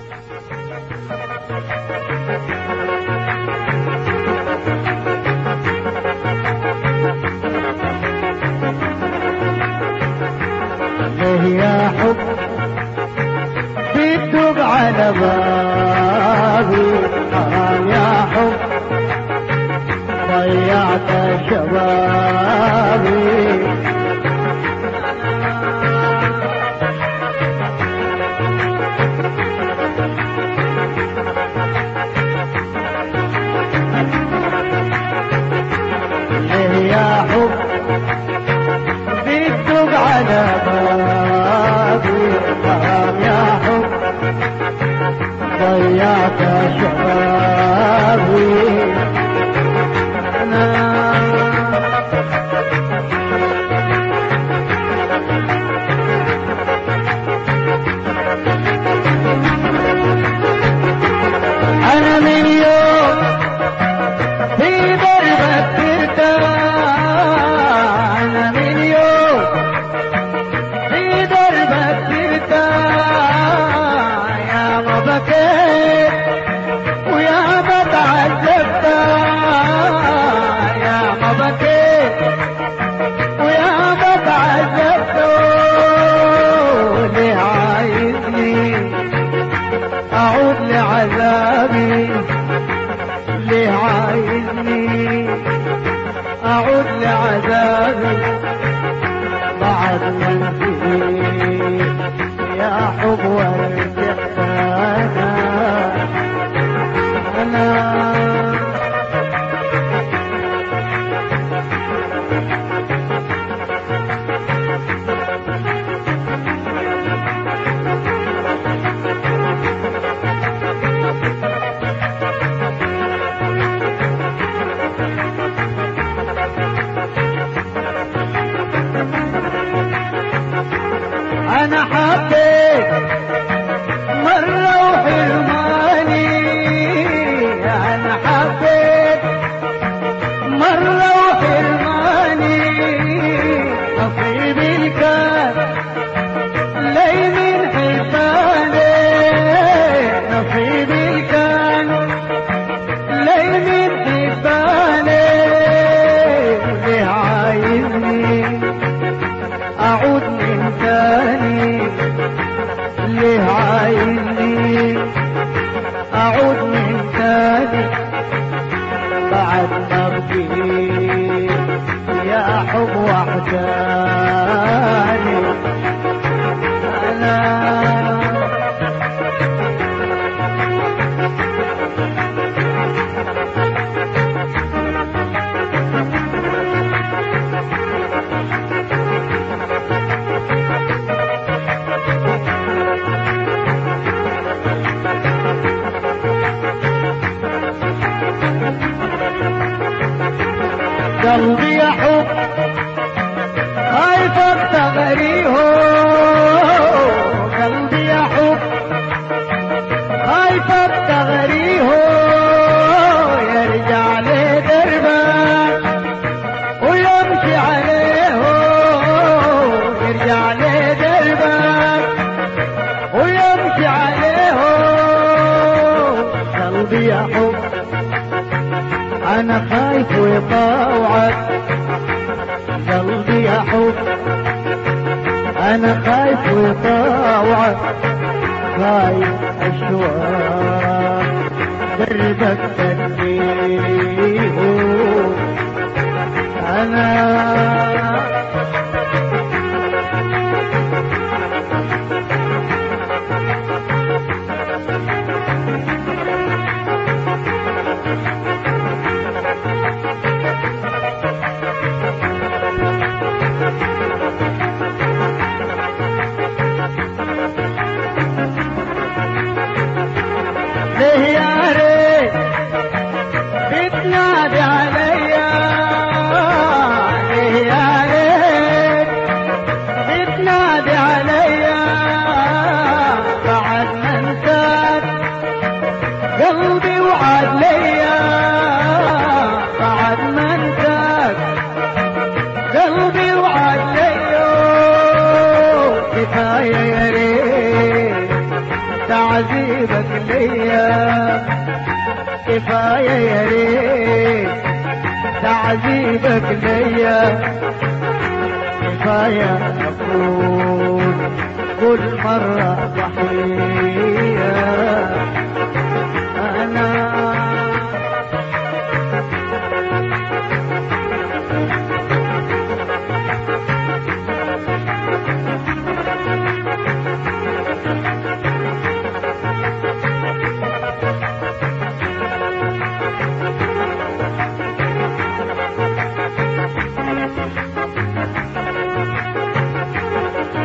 ليه يا حب بتدق على بابي حرام يا حب ضيعت شبابي ليه يا حب بتدق على بابي حرام يا حب ضيعت شبابي أنا أنا من يوم في دربك ترتاح أنا من يوم في دربك ترتاح يا ما بكيت ويا ما تعذبت يا ما بكيت ويا ما تعذبت ليه عايزني أعود لعذابي ليه عايزني أعود لعذابي بعد ما انتهي يا حب ورجعت أنا أنا انا حبيت مرة وحرماني انا حبيت مرة وحرماني نصيبي الكان لي من حساني نصيبي الكان لي من حساني ليه عايزني اعود من تاني ليه عايزني اعود من تاني بعد ما بقيت يا حب وحداني انا قلبي يا حب خايفك تغريه قلبي يا حب خايفك تغريه يرجع لي دربك ويمشي عليه يرجع لي دربك ويمشي عليه قلبي يا حب انا خايف ويطاوعك قلبي يا حب انا خايف ويطاوعك خايف اشواق دربك تنبيه انا ليه يا ريت بتنادي عليا ليه يا تعذيبك ليا كفاية يا ريت تعذيبك ليا كفاية أكون كل مرة ضحية أنا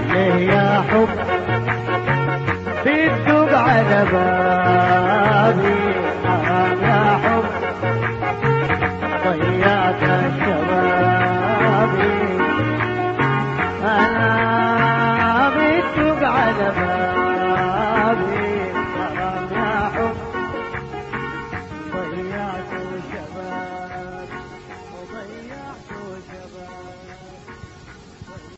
ليه يا حب بتدق على بابي